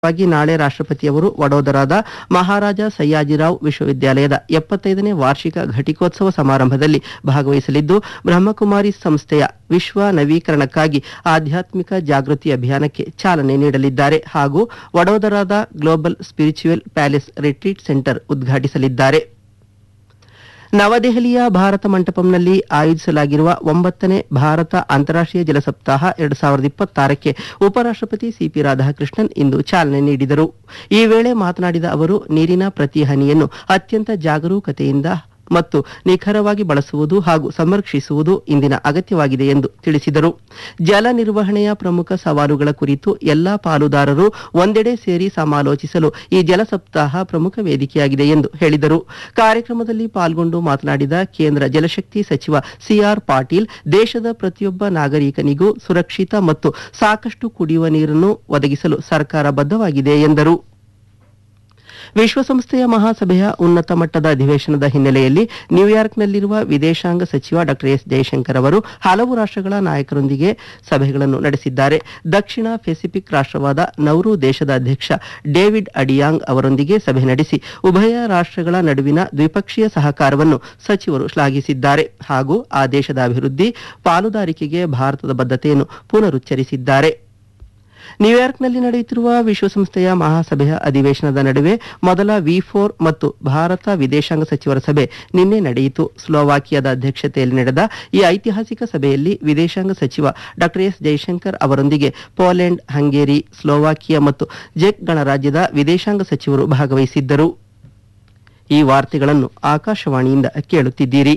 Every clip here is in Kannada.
ವಾಗಿ ನಾಳೆ ರಾಷ್ಟ್ರಪತಿಯವರು ವಡೋದರಾದ ಮಹಾರಾಜ ಸಯ್ಯಾಜಿರಾವ್ ವಿಶ್ವವಿದ್ಯಾಲಯದ ಎಪ್ಪತ್ತೈದನೇ ವಾರ್ಷಿಕ ಘಟಿಕೋತ್ಸವ ಸಮಾರಂಭದಲ್ಲಿ ಭಾಗವಹಿಸಲಿದ್ದು ಬ್ರಹ್ಮಕುಮಾರಿ ಸಂಸ್ಥೆಯ ವಿಶ್ವ ನವೀಕರಣಕ್ಕಾಗಿ ಆಧ್ಯಾತ್ಮಿಕ ಜಾಗೃತಿ ಅಭಿಯಾನಕ್ಕೆ ಚಾಲನೆ ನೀಡಲಿದ್ದಾರೆ ಹಾಗೂ ವಡೋದರಾದ global spiritual palace retreat centre ಉದ್ಘಾಟಿಸಲಿದ್ದಾರೆ ನವದೆಹಲಿಯ ಭಾರತ ಮಂಟಪಂನಲ್ಲಿ ಆಯೋಜಿಸಲಾಗಿರುವ ಒಂಬತ್ತನೇ ಭಾರತ ಅಂತಾರಾಷ್ಟ್ರೀಯ ಜಲ ಸಪ್ತಾಹ ಎರಡು ಸಾವಿರದ ಇಪ್ಪತ್ತಾರಕ್ಕೆ ಉಪರಾಷ್ಟ್ರಪತಿ ಸಿಪಿ ರಾಧಾಕೃಷ್ಣನ್ ಇಂದು ಚಾಲನೆ ನೀಡಿದರು ಈ ವೇಳೆ ಮಾತನಾಡಿದ ಅವರು ನೀರಿನ ಪ್ರತಿ ಹನಿಯನ್ನು ಅತ್ಯಂತ ಜಾಗರೂಕತೆಯಿಂದ ಮತ್ತು ನಿಖರವಾಗಿ ಬಳಸುವುದು ಹಾಗೂ ಸಂರಕ್ಷಿಸುವುದು ಇಂದಿನ ಅಗತ್ಯವಾಗಿದೆ ಎಂದು ತಿಳಿಸಿದರು ಜಲ ನಿರ್ವಹಣೆಯ ಪ್ರಮುಖ ಸವಾಲುಗಳ ಕುರಿತು ಎಲ್ಲಾ ಪಾಲುದಾರರು ಒಂದೆಡೆ ಸೇರಿ ಸಮಾಲೋಚಿಸಲು ಈ ಜಲ ಸಪ್ತಾಹ ಪ್ರಮುಖ ವೇದಿಕೆಯಾಗಿದೆ ಎಂದು ಹೇಳಿದರು ಕಾರ್ಯಕ್ರಮದಲ್ಲಿ ಪಾಲ್ಗೊಂಡು ಮಾತನಾಡಿದ ಕೇಂದ್ರ ಜಲಶಕ್ತಿ ಸಚಿವ ಸಿಆರ್ ಪಾಟೀಲ್ ದೇಶದ ಪ್ರತಿಯೊಬ್ಬ ನಾಗರಿಕನಿಗೂ ಸುರಕ್ಷಿತ ಮತ್ತು ಸಾಕಷ್ಟು ಕುಡಿಯುವ ನೀರನ್ನು ಒದಗಿಸಲು ಸರ್ಕಾರ ಬದ್ಧವಾಗಿದೆ ಎಂದರು ವಿಶ್ವಸಂಸ್ಥೆಯ ಮಹಾಸಭೆಯ ಉನ್ನತ ಮಟ್ಟದ ಅಧಿವೇಶನದ ಹಿನ್ನೆಲೆಯಲ್ಲಿ ನ್ಯೂಯಾರ್ಕ್ನಲ್ಲಿರುವ ವಿದೇಶಾಂಗ ಸಚಿವ ಡಾ ಎಸ್ ಜಯಶಂಕರ್ ಅವರು ಹಲವು ರಾಷ್ಟ್ರಗಳ ನಾಯಕರೊಂದಿಗೆ ಸಭೆಗಳನ್ನು ನಡೆಸಿದ್ದಾರೆ ದಕ್ಷಿಣ ಪೆಸಿಫಿಕ್ ರಾಷ್ಟ್ರವಾದ ನೌರು ದೇಶದ ಅಧ್ಯಕ್ಷ ಡೇವಿಡ್ ಅಡಿಯಾಂಗ್ ಅವರೊಂದಿಗೆ ಸಭೆ ನಡೆಸಿ ಉಭಯ ರಾಷ್ಟ್ರಗಳ ನಡುವಿನ ದ್ವಿಪಕ್ಷೀಯ ಸಹಕಾರವನ್ನು ಸಚಿವರು ಶ್ಲಾಘಿಸಿದ್ದಾರೆ ಹಾಗೂ ಆ ದೇಶದ ಅಭಿವೃದ್ಧಿ ಪಾಲುದಾರಿಕೆಗೆ ಭಾರತದ ಬದ್ಧತೆಯನ್ನು ಪುನರುಚ್ಚರಿಸಿದ್ದಾರೆ ನ್ಯೂಯಾರ್ಕ್ನಲ್ಲಿ ನಡೆಯುತ್ತಿರುವ ವಿಶ್ವಸಂಸ್ಥೆಯ ಮಹಾಸಭೆಯ ಅಧಿವೇಶನದ ನಡುವೆ ಮೊದಲ ವಿ ಫೋರ್ ಮತ್ತು ಭಾರತ ವಿದೇಶಾಂಗ ಸಚಿವರ ಸಭೆ ನಿನ್ನೆ ನಡೆಯಿತು ಸ್ಲೋವಾಕಿಯಾದ ಅಧ್ಯಕ್ಷತೆಯಲ್ಲಿ ನಡೆದ ಈ ಐತಿಹಾಸಿಕ ಸಭೆಯಲ್ಲಿ ವಿದೇಶಾಂಗ ಸಚಿವ ಡಾ ಎಸ್ ಜೈಶಂಕರ್ ಅವರೊಂದಿಗೆ ಪೋಲೆಂಡ್ ಹಂಗೇರಿ ಸ್ಲೋವಾಕಿಯಾ ಮತ್ತು ಜೆಕ್ ಗಣರಾಜ್ಯದ ವಿದೇಶಾಂಗ ಸಚಿವರು ಭಾಗವಹಿಸಿದ್ದರು ಈ ವಾರ್ತೆಗಳನ್ನು ಆಕಾಶವಾಣಿಯಿಂದ ಕೇಳುತ್ತಿದ್ದೀರಿ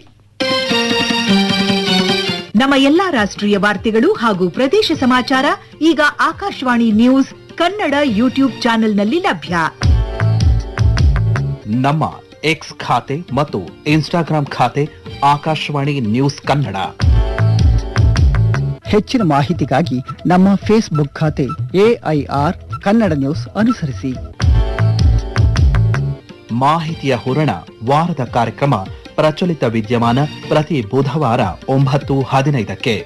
ನಮ್ಮ ಎಲ್ಲಾ ರಾಷ್ಟ್ರೀಯ ವಾರ್ತೆಗಳು ಹಾಗೂ ಪ್ರದೇಶ ಸಮಾಚಾರ ಈಗ ಆಕಾಶವಾಣಿ ನ್ಯೂಸ್ ಕನ್ನಡ ಯೂಟ್ಯೂಬ್ ಚಾನೆಲ್ನಲ್ಲಿ ಲಭ್ಯ ನಮ್ಮ ಎಕ್ಸ್ ಖಾತೆ ಮತ್ತು ಇನ್ಸ್ಟಾಗ್ರಾಂ ಖಾತೆ ಆಕಾಶವಾಣಿ ನ್ಯೂಸ್ ಕನ್ನಡ ಹೆಚ್ಚಿನ ಮಾಹಿತಿಗಾಗಿ ನಮ್ಮ ಫೇಸ್ಬುಕ್ ಖಾತೆ ಎಐಆರ್ ಕನ್ನಡ ನ್ಯೂಸ್ ಅನುಸರಿಸಿ ಮಾಹಿತಿಯ ಹೂರಣ ವಾರದ ಕಾರ್ಯಕ್ರಮ ಪ್ರಚಲಿತ ವಿದ್ಯಮಾನ ಪ್ರತಿ ಬುಧವಾರ ಒಂಬತ್ತು ಹದಿನೈದಕ್ಕೆ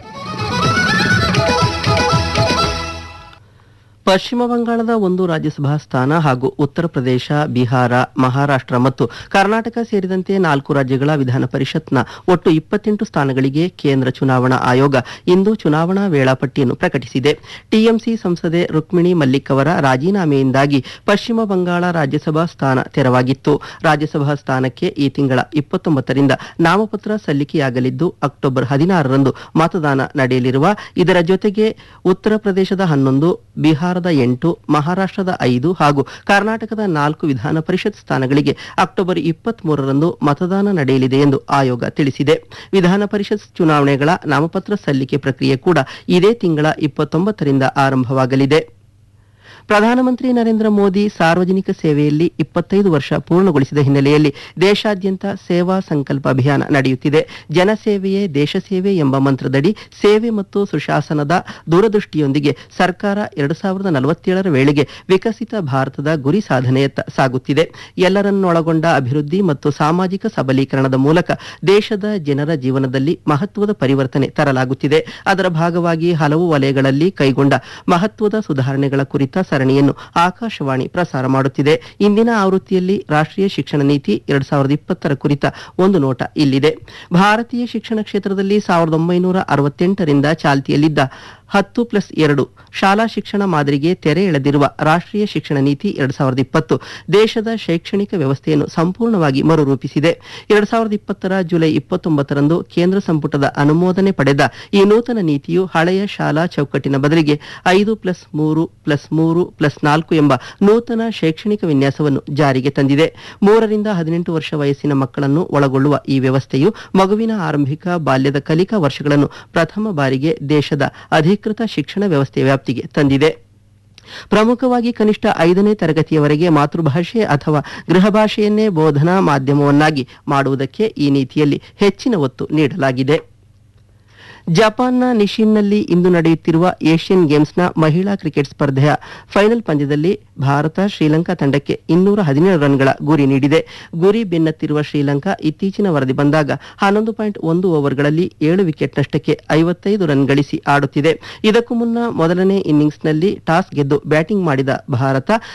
ಪಶ್ಚಿಮ ಬಂಗಾಳದ ಒಂದು ರಾಜ್ಯಸಭಾ ಸ್ಥಾನ ಹಾಗೂ ಉತ್ತರ ಪ್ರದೇಶ ಬಿಹಾರ ಮಹಾರಾಷ್ಟ್ರ ಮತ್ತು ಕರ್ನಾಟಕ ಸೇರಿದಂತೆ ನಾಲ್ಕು ರಾಜ್ಯಗಳ ವಿಧಾನ ಪರಿಷತ್ನ ಒಟ್ಟು ಇಪ್ಪತ್ತೆಂಟು ಸ್ಥಾನಗಳಿಗೆ ಕೇಂದ್ರ ಚುನಾವಣಾ ಆಯೋಗ ಇಂದು ಚುನಾವಣಾ ವೇಳಾಪಟ್ಟಿಯನ್ನು ಪ್ರಕಟಿಸಿದೆ ಟಿಎಂಸಿ ಸಂಸದೆ ರುಕ್ಮಿಣಿ ಮಲ್ಲಿಕ್ ಅವರ ರಾಜೀನಾಮೆಯಿಂದಾಗಿ ಪಶ್ಚಿಮ ಬಂಗಾಳ ರಾಜ್ಯಸಭಾ ಸ್ಥಾನ ತೆರವಾಗಿತ್ತು ರಾಜ್ಯಸಭಾ ಸ್ಥಾನಕ್ಕೆ ಈ ತಿಂಗಳ ಇಪ್ಪತ್ತೊಂಬತ್ತರಿಂದ ನಾಮಪತ್ರ ಸಲ್ಲಿಕೆಯಾಗಲಿದ್ದು ಅಕ್ಟೋಬರ್ ಹದಿನಾರರಂದು ಮತದಾನ ನಡೆಯಲಿರುವ ಇದರ ಜೊತೆಗೆ ಉತ್ತರ ಪ್ರದೇಶದ ಹನ್ನೊಂದು ಬಿಹಾರದ ಎಂಟು ಮಹಾರಾಷ್ಟ್ರದ ಐದು ಹಾಗೂ ಕರ್ನಾಟಕದ ನಾಲ್ಕು ವಿಧಾನ ಪರಿಷತ್ ಸ್ಥಾನಗಳಿಗೆ ಅಕ್ಟೋಬರ್ ಇಪ್ಪತ್ತ್ ಮೂರರಂದು ಮತದಾನ ನಡೆಯಲಿದೆ ಎಂದು ಆಯೋಗ ತಿಳಿಸಿದೆ ವಿಧಾನ ಪರಿಷತ್ ಚುನಾವಣೆಗಳ ನಾಮಪತ್ರ ಸಲ್ಲಿಕೆ ಪ್ರಕ್ರಿಯೆ ಕೂಡ ಇದೇ ತಿಂಗಳ ಇಪ್ಪತ್ತೊಂಬತ್ತರಿಂದ ಆರಂಭವಾಗಲಿದೆ ಪ್ರಧಾನಮಂತ್ರಿ ನರೇಂದ್ರ ಮೋದಿ ಸಾರ್ವಜನಿಕ ಸೇವೆಯಲ್ಲಿ ಇಪ್ಪತ್ತೈದು ವರ್ಷ ಪೂರ್ಣಗೊಳಿಸಿದ ಹಿನ್ನೆಲೆಯಲ್ಲಿ ದೇಶಾದ್ಯಂತ ಸೇವಾ ಸಂಕಲ್ಪ ಅಭಿಯಾನ ನಡೆಯುತ್ತಿದೆ ಜನಸೇವೆಯೇ ದೇಶ ಸೇವೆ ಎಂಬ ಮಂತ್ರದಡಿ ಸೇವೆ ಮತ್ತು ಸುಶಾಸನದ ದೂರದೃಷ್ಟಿಯೊಂದಿಗೆ ಸರ್ಕಾರ ಎರಡು ಸಾವಿರದ ನಲವತ್ತೇಳರ ವೇಳೆಗೆ ವಿಕಸಿತ ಭಾರತದ ಗುರಿ ಸಾಧನೆಯತ್ತ ಸಾಗುತ್ತಿದೆ ಎಲ್ಲರನ್ನೊಳಗೊಂಡ ಅಭಿವೃದ್ಧಿ ಮತ್ತು ಸಾಮಾಜಿಕ ಸಬಲೀಕರಣದ ಮೂಲಕ ದೇಶದ ಜನರ ಜೀವನದಲ್ಲಿ ಮಹತ್ವದ ಪರಿವರ್ತನೆ ತರಲಾಗುತ್ತಿದೆ ಅದರ ಭಾಗವಾಗಿ ಹಲವು ವಲಯಗಳಲ್ಲಿ ಕೈಗೊಂಡ ಮಹತ್ವದ ಸುಧಾರಣೆಗಳ ಕುರಿತ ಸರಣಿಯನ್ನು ಆಕಾಶವಾಣಿ ಪ್ರಸಾರ ಮಾಡುತ್ತಿದೆ ಇಂದಿನ ಆವೃತ್ತಿಯಲ್ಲಿ ರಾಷ್ಟ್ರೀಯ ಶಿಕ್ಷಣ ನೀತಿ ಎರಡ್ ಸಾವಿರದ ಇಪ್ಪತ್ತರ ಕುರಿತ ಒಂದು ನೋಟ ಇಲ್ಲಿದೆ ಭಾರತೀಯ ಶಿಕ್ಷಣ ಕ್ಷೇತ್ರದಲ್ಲಿ ಸಾವಿರದ ಒಂಬೈನೂರ ಅರವತ್ತೆಂಟರಿಂದ ಚಾಲ್ತಿಯಲ್ಲಿದ್ದ ಹತ್ತು ಪ್ಲಸ್ ಎರಡು ಶಾಲಾ ಶಿಕ್ಷಣ ಮಾದರಿಗೆ ತೆರೆ ಎಳೆದಿರುವ ರಾಷ್ಟ್ರೀಯ ಶಿಕ್ಷಣ ನೀತಿ ಎರಡ್ ಸಾವಿರದ ಇಪ್ಪತ್ತು ದೇಶದ ಶೈಕ್ಷಣಿಕ ವ್ಯವಸ್ಥೆಯನ್ನು ಸಂಪೂರ್ಣವಾಗಿ ಮರುರೂಪಿಸಿದೆ ಎರಡ್ ಸಾವಿರದ ಇಪ್ಪತ್ತರ ಜುಲೈ ಇಪ್ಪತ್ತೊಂಬತ್ತರಂದು ಕೇಂದ್ರ ಸಂಪುಟದ ಅನುಮೋದನೆ ಪಡೆದ ಈ ನೂತನ ನೀತಿಯು ಹಳೆಯ ಶಾಲಾ ಚೌಕಟ್ಟಿನ ಬದಲಿಗೆ ಐದು ಪ್ಲಸ್ ಮೂರು ಪ್ಲಸ್ ಮೂರು ಪ್ಲಸ್ ನಾಲ್ಕು ಎಂಬ ನೂತನ ಶೈಕ್ಷಣಿಕ ವಿನ್ಯಾಸವನ್ನು ಜಾರಿಗೆ ತಂದಿದೆ ಮೂರರಿಂದ ಹದಿನೆಂಟು ವರ್ಷ ವಯಸ್ಸಿನ ಮಕ್ಕಳನ್ನು ಒಳಗೊಳ್ಳುವ ಈ ವ್ಯವಸ್ಥೆಯು ಮಗುವಿನ ಆರಂಭಿಕ ಬಾಲ್ಯದ ಕಲಿಕಾ ವರ್ಷಗಳನ್ನು ಪ್ರಥಮ ಬಾರಿಗೆ ದೇಶದ ಅಧಿಕೃತ ಶಿಕ್ಷಣ ವ್ಯವಸ್ಥೆಯ ವ್ಯಾಪ್ತಿಗೆ ತಂದಿದೆ ಪ್ರಮುಖವಾಗಿ ಕನಿಷ್ಠ ಐದನೇ ತರಗತಿಯವರೆಗೆ ಮಾತೃಭಾಷೆ ಅಥವಾ ಗೃಹ ಭಾಷೆಯನ್ನೇ ಬೋಧನಾ ಮಾಧ್ಯಮವನ್ನಾಗಿ ಮಾಡುವುದಕ್ಕೆ ಈ ನೀತಿಯಲ್ಲಿ ಹೆಚ್ಚಿನ ಒತ್ತು ನೀಡಲಾಗಿದೆ ಜಪಾನ್ನ ನಿಶಿನ್ನಲ್ಲಿ ಇಂದು ನಡೆಯುತ್ತಿರುವ ಏಷ್ಯನ್ ಗೇಮ್ಸ್ನ ಮಹಿಳಾ ಕ್ರಿಕೆಟ್ ಸ್ಪರ್ಧೆಯ ಫೈನಲ್ ಪಂದ್ಯದಲ್ಲಿ ಭಾರತ ಶ್ರೀಲಂಕಾ ತಂಡಕ್ಕೆ ಇನ್ನೂರ ಹದಿನೇಳು ರನ್ಗಳ ಗುರಿ ನೀಡಿದೆ ಗುರಿ ಬೆನ್ನತ್ತಿರುವ ಶ್ರೀಲಂಕಾ ಇತ್ತೀಚಿನ ವರದಿ ಬಂದಾಗ ಹನ್ನೊಂದು ಪಾಯಿಂಟ್ ಒಂದು ಓವರ್ಗಳಲ್ಲಿ ಏಳು ವಿಕೆಟ್ ನಷ್ಟಕ್ಕೆ ಐವತ್ತೈದು ರನ್ ಗಳಿಸಿ ಆಡುತ್ತಿದೆ ಇದಕ್ಕೂ ಮುನ್ನ ಮೊದಲನೇ ಇನ್ನಿಂಗ್ಸ್ನಲ್ಲಿ ಟಾಸ್ ಗೆದ್ದು ಬ್ಯಾಟಿಂಗ್ ಮಾಡಿದ ಭಾರತ